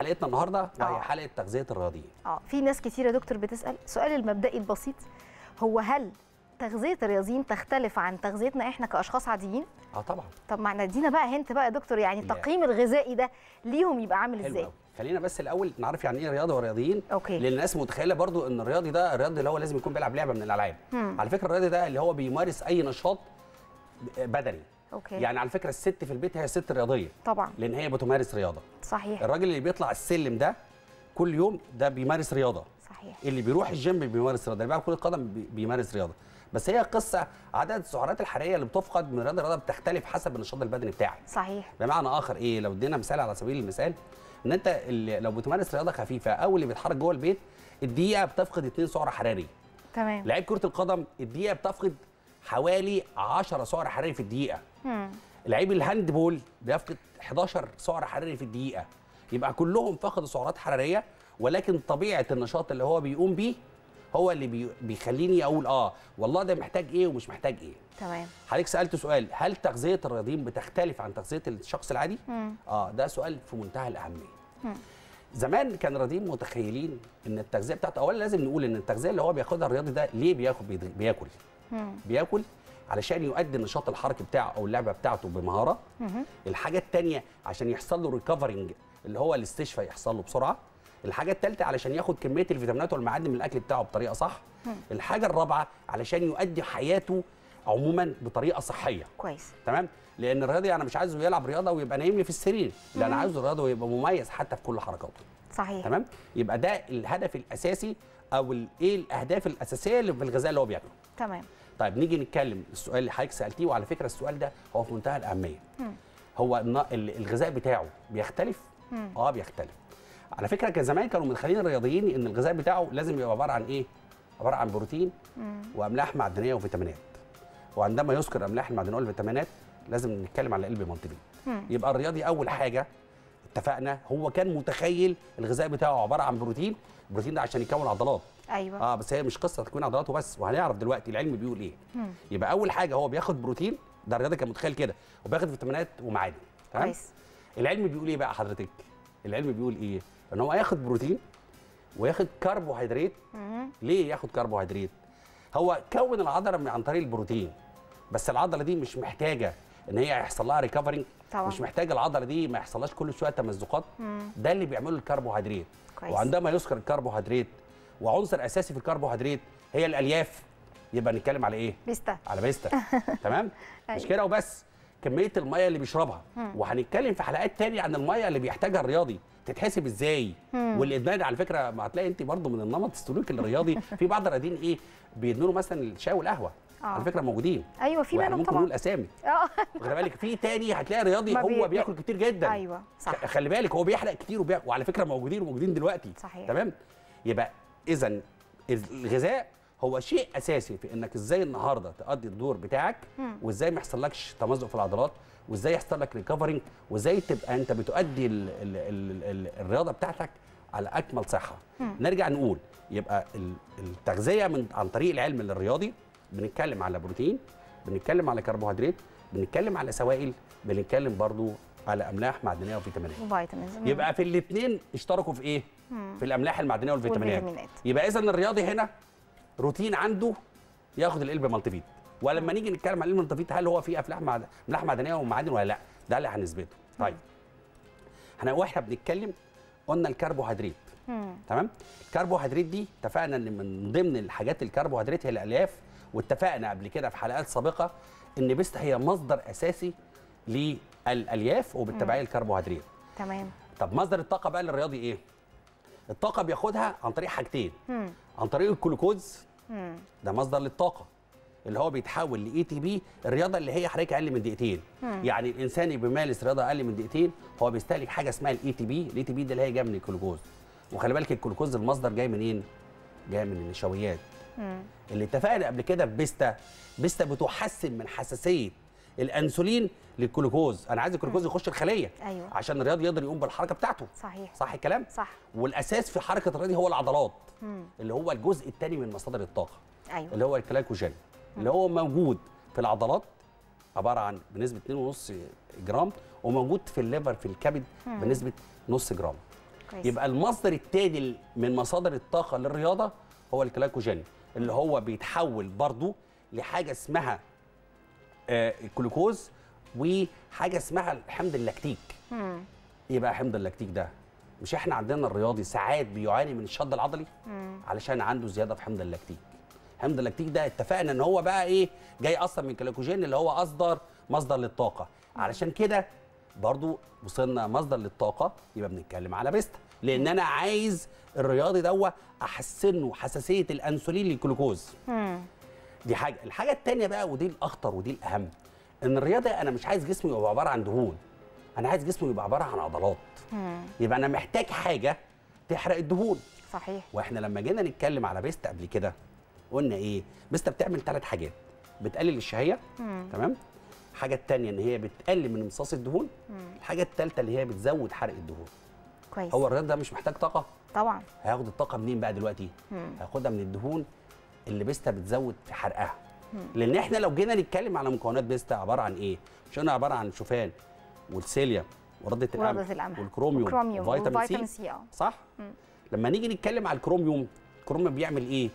حلقتنا النهارده وهي آه. حلقه تغذيه الرياضيين اه في ناس كتير يا دكتور بتسال السؤال المبدئي البسيط هو هل تغذيه الرياضيين تختلف عن تغذيتنا احنا كاشخاص عاديين اه طبعا طب ما ادينا بقى هنت بقى يا دكتور يعني لا. التقييم الغذائي ده ليهم يبقى عامل حلو ازاي قوي خلينا بس الاول نعرف يعني ايه رياضه ورياضيين أوكي. لان الناس متخيله برضو ان الرياضي ده الرياضي اللي هو لازم يكون بيلعب لعبه من الالعاب مم. على فكره الرياضي ده اللي هو بيمارس اي نشاط بدني اوكي يعني على فكره الست في البيت هي ست رياضيه طبعا لان هي بتمارس رياضه صحيح الراجل اللي بيطلع السلم ده كل يوم ده بيمارس رياضه صحيح اللي بيروح الجيم بيمارس رياضه اللي بيلعب كره قدم بي- بيمارس رياضه بس هي قصه عدد السعرات الحراريه اللي بتفقد من رياضه لرياضه بتختلف حسب النشاط البدني بتاعك صحيح بمعنى اخر ايه لو ادينا مثال على سبيل المثال ان انت اللي لو بتمارس رياضه خفيفه او اللي بيتحرك جوه البيت الدقيقه بتفقد 2 سعر حراري تمام لعيب كره القدم الدقيقه بتفقد حوالي 10 سعر حراري في الدقيقه مم. لعيب الهاند بول بيفقد 11 سعر حراري في الدقيقه يبقى كلهم فقدوا سعرات حراريه ولكن طبيعه النشاط اللي هو بيقوم بيه هو اللي بي بيخليني اقول اه والله ده محتاج ايه ومش محتاج ايه تمام حضرتك سالت سؤال هل تغذيه الرياضيين بتختلف عن تغذيه الشخص العادي مم. اه ده سؤال في منتهى الاهميه مم. زمان كان الرياضيين متخيلين ان التغذيه بتاعته اولا لازم نقول ان التغذيه اللي هو بياخدها الرياضي ده ليه بياخد بيد- بياكل مم. بياكل علشان يؤدي النشاط الحركي بتاعه او اللعبه بتاعته بمهاره مهم. الحاجه الثانيه عشان يحصل له ريكفرنج اللي هو الاستشفاء يحصل له بسرعه الحاجه الثالثه علشان ياخد كميه الفيتامينات والمعادن من الاكل بتاعه بطريقه صح الحاجه الرابعه علشان يؤدي حياته عموما بطريقه صحيه كويس تمام لان الرياضي انا مش عايزه يلعب رياضه ويبقى نايم لي في السرير لا انا عايزه الرياضي ويبقى مميز حتى في كل حركاته صحيح تمام يبقى ده الهدف الاساسي او ال- ايه الاهداف الاساسيه اللي في الغذاء اللي هو بياكله تمام طيب نيجي نتكلم السؤال اللي حضرتك سالتيه وعلى فكره السؤال ده هو في منتهى الاهميه هو الن- ال- الغذاء بتاعه بيختلف اه بيختلف على فكره كان زمان كانوا متخيلين الرياضيين ان الغذاء بتاعه لازم يبقى عباره عن ايه عباره عن بروتين واملاح معدنيه وفيتامينات وعندما يذكر الاملاح المعدنيه والفيتامينات لازم نتكلم على قلب منطقي يبقى الرياضي اول حاجه اتفقنا هو كان متخيل الغذاء بتاعه عباره عن بروتين البروتين ده عشان يكون عضلات ايوه اه بس هي مش قصه تكوين عضلات وبس وهنعرف دلوقتي العلم بيقول ايه يبقى اول حاجه هو بياخد بروتين ده الرياضي كان متخيل كده وبياخد فيتامينات ومعادن تمام كويس العلم بيقول ايه بقى حضرتك العلم بيقول ايه ان هو ياخد بروتين وياخد كربوهيدرات مهم. ليه ياخد كربوهيدرات هو كون العضله من- عن طريق البروتين بس العضله دي مش محتاجه ان هي يحصل لها ريكفرنج طبعا. مش محتاجه العضله دي ما يحصلهاش كل شويه تمزقات ده اللي بيعمله الكربوهيدرات كويس. وعندما يذكر الكربوهيدرات وعنصر اساسي في الكربوهيدرات هي الالياف يبقى نتكلم على ايه بيستا على بيستا تمام مش أيوة. كده وبس كميه الميه اللي بيشربها وهنتكلم في حلقات تانية عن الميه اللي بيحتاجها الرياضي تتحسب ازاي والادمان على فكره ما هتلاقي انت برضو من النمط السلوكي الرياضي في بعض الرياضيين ايه بيدمنوا مثلا الشاي والقهوه آه. على فكره موجودين ايوه في واحنا منهم ممكن طبعا نقول اسامي اه واخد بالك في تاني هتلاقي رياضي ما هو بي- بياكل كتير جدا ايوه صح خ- خلي بالك هو بيحرق كتير وبياكل وعلى فكره موجودين وموجودين دلوقتي صحيح. تمام يبقى اذا الغذاء هو شيء اساسي في انك ازاي النهارده تأدي الدور بتاعك وازاي ما يحصلكش تمزق في العضلات وازاي يحصل لك ريكفرنج وازاي تبقى انت بتؤدي ال ال ال ال الرياضه بتاعتك على اكمل صحه نرجع نقول يبقى ال- التغذيه من عن طريق العلم للرياضي بنتكلم على بروتين بنتكلم على كربوهيدرات بنتكلم على سوائل بنتكلم برضو على املاح معدنيه وفيتامينات وفيتامينز مم. يبقى في الاثنين اشتركوا في ايه في الاملاح المعدنيه والفيتامينات والفيتامينات. يبقى اذا الرياضي هنا روتين عنده ياخد القلب مالتيفيت ولما نيجي نتكلم عن القلب مالتيفيت هل هو فيه افلاح معد... املاح معدنيه ومعادن ولا لا ده اللي هنثبته طيب احنا واحنا بنتكلم قلنا الكربوهيدرات مم. تمام الكربوهيدرات دي اتفقنا ان من ضمن الحاجات الكربوهيدرات هي الالياف واتفقنا قبل كده في حلقات سابقه ان بيست هي مصدر اساسي للالياف وبالتبعيه الكربوهيدرات تمام طب مصدر الطاقه بقى للرياضي ايه الطاقه بياخدها عن طريق حاجتين مم. عن طريق الجلوكوز مم. ده مصدر للطاقه اللي هو بيتحول لاي تي بي الرياضه اللي هي حضرتك اقل من دقيقتين يعني الانسان اللي بيمارس رياضه اقل من دقيقتين هو بيستهلك حاجه اسمها الاي تي بي الاي تي بي ده اللي هي جايه من الجلوكوز وخلي بالك الجلوكوز المصدر جاي منين جاي من النشويات مم. اللي اتفقنا قبل كده في بيستا بيستا بتحسن من حساسيه الانسولين للجلوكوز انا عايز الجلوكوز يخش الخليه أيوة. عشان الرياضي يقدر يقوم بالحركه بتاعته صحيح صح الكلام صح والاساس في حركه الرياضي هو العضلات مم. اللي هو الجزء الثاني من مصادر الطاقه ايوه اللي هو الكلايكوجين اللي هو موجود في العضلات عباره عن بنسبه 2.5 جرام وموجود في الليفر في الكبد بنسبه نص جرام كويس. يبقى المصدر التاني من مصادر الطاقه للرياضه هو الجلايكوجين اللي هو بيتحول برضو لحاجه اسمها آه، الجلوكوز وحاجه اسمها الحمض اللاكتيك مم. يبقى حمض اللاكتيك ده مش احنا عندنا الرياضي ساعات بيعاني من الشد العضلي مم. علشان عنده زياده في حمض اللاكتيك حمض اللاكتيك ده اتفقنا ان هو بقى ايه جاي اصلا من الجلوكوجين اللي هو اصدر مصدر للطاقه علشان كده برضو وصلنا مصدر للطاقه يبقى بنتكلم على بيستا لان انا عايز الرياضي دوا احسنه حساسيه الانسولين للجلوكوز مم. دي حاجه الحاجه الثانيه بقى ودي الاخطر ودي الاهم ان الرياضه انا مش عايز جسمي يبقى عباره عن دهون انا عايز جسمي يبقى عباره عن عضلات مم. يبقى انا محتاج حاجه تحرق الدهون صحيح واحنا لما جينا نتكلم على بيستا قبل كده قلنا ايه بيستا بتعمل ثلاث حاجات بتقلل الشهيه مم. تمام الحاجه الثانيه ان هي بتقلل من امتصاص الدهون مم. الحاجه الثالثه اللي هي بتزود حرق الدهون كويس هو الرياض ده مش محتاج طاقه طبعا هياخد الطاقه منين بقى دلوقتي مم. هياخدها من الدهون اللي بيستا بتزود في حرقها مم. لان احنا لو جينا نتكلم على مكونات بيستا عباره عن ايه مش قلنا عباره عن شوفان والسيليا ورده القمح ورده القمح والكروميوم والكروميوم وفيتامين وفيتامين سي سي اه صح مم. لما نيجي نتكلم على الكروميوم الكروميوم بيعمل ايه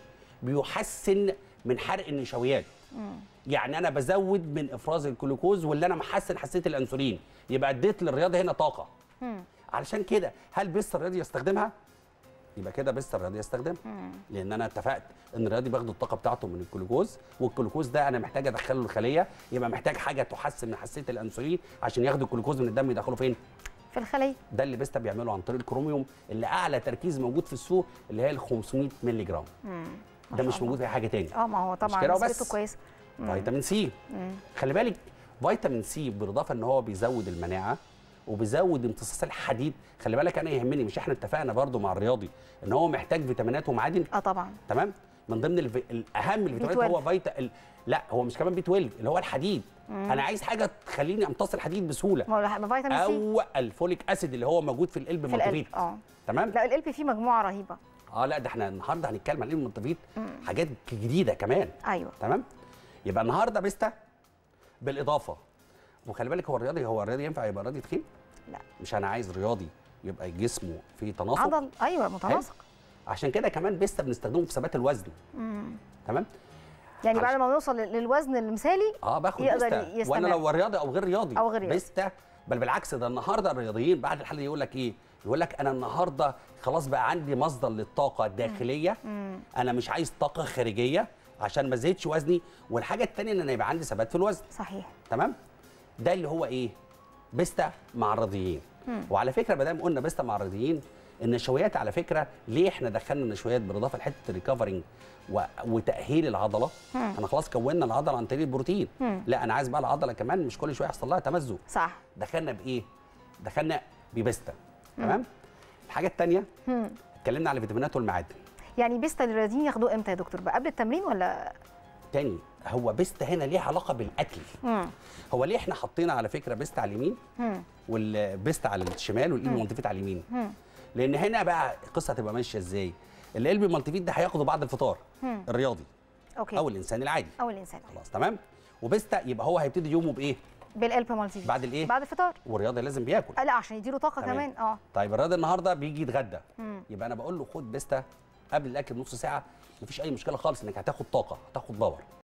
بيحسن من حرق النشويات مم. يعني انا بزود من افراز الجلوكوز واللي انا محسن حساسيه الانسولين يبقى اديت للرياضه هنا طاقه مم. علشان كده هل بيست الرياضي يستخدمها يبقى كده بيست الرياضي يستخدمها مم. لان انا اتفقت ان الرياضي بياخد الطاقه بتاعته من الجلوكوز والجلوكوز ده انا محتاج ادخله الخليه يبقى محتاج حاجه تحسن من حساسيه الانسولين عشان ياخد الجلوكوز من الدم يدخله فين في الخليه ده اللي بيستا بيعمله عن طريق الكروميوم اللي اعلى تركيز موجود في السوق اللي هي ال 500 مللي جرام مم. ما ده شاء مش الله. موجود في اي حاجه تاني اه ما هو طبعا كده نسبته وبس. كويسه مم. فيتامين سي مم. خلي بالك فيتامين سي بالاضافه ان هو بيزود المناعه وبيزود امتصاص الحديد خلي بالك انا يهمني مش احنا اتفقنا برضو مع الرياضي ان هو محتاج فيتامينات ومعادن اه طبعا تمام من ضمن الف... الاهم الفيتامينات 12. هو فيتا ال... لا هو مش كمان بي 12 اللي هو الحديد مم. انا عايز حاجه تخليني امتص الحديد بسهوله ما هو فيتامين سي او الفوليك اسيد اللي هو موجود في القلب في القلب مالتيفيت اه تمام لا القلب فيه مجموعه رهيبه اه لا ده احنا النهارده هنتكلم عن القلب مالتيفيت مم. حاجات جديده كمان ايوه تمام يبقى النهارده بيستا بالاضافه وخلي بالك هو الرياضي هو الرياضي ينفع يبقى رياضي تخين لا مش انا عايز رياضي يبقى جسمه فيه تناسق عضل ايوه متناسق عشان كده كمان بيستا بنستخدمه في ثبات الوزن مم. تمام يعني بعد عشان- ما نوصل للوزن المثالي اه باخد يقدر بيستا يستمر. وانا لو رياضي او غير رياضي أو غير رياضي. بيستا بل بالعكس ده النهارده الرياضيين بعد الحلقه دي يقول لك ايه يقول لك انا النهارده خلاص بقى عندي مصدر للطاقه الداخليه مم. انا مش عايز طاقه خارجيه عشان ما زيدش وزني والحاجه الثانيه ان انا يبقى عندي ثبات في الوزن صحيح تمام ده اللي هو ايه بيستا مع الرياضيين مم. وعلى فكره ما دام قلنا بيستا مع الرياضيين النشويات على فكره ليه احنا دخلنا النشويات بالاضافه لحته الريكفرنج و... وتاهيل العضله مم. انا خلاص كونا العضله عن طريق البروتين مم. لا انا عايز بقى العضله كمان مش كل شويه يحصل لها تمزق صح دخلنا بايه دخلنا ببيستا تمام الحاجه الثانيه مم. اتكلمنا على الفيتامينات والمعادن يعني بيستا الرياضيين ياخدوه امتى يا دكتور بقى قبل التمرين ولا تاني هو بيستا هنا ليه علاقه بالاكل مم. هو ليه احنا حطينا على فكره بيستا على اليمين مم. والبيست على الشمال والقلب مالتيفيت على اليمين مم. لان هنا بقى القصه هتبقى ماشيه ازاي القلب المالتيفيت ده هياخده بعد الفطار مم. الرياضي اوكي او الانسان العادي او الانسان خلاص تمام وبيستا يبقى هو هيبتدي يومه بايه بالقلب مالتي بعد الايه بعد الفطار والرياضي لازم بياكل آه لا عشان يديله طاقه تمام. كمان اه طيب الرياضي النهارده بيجي يتغدى مم. يبقى انا بقول له خد بيستا قبل الاكل بنص ساعه مفيش اي مشكله خالص انك هتاخد طاقه هتاخد باور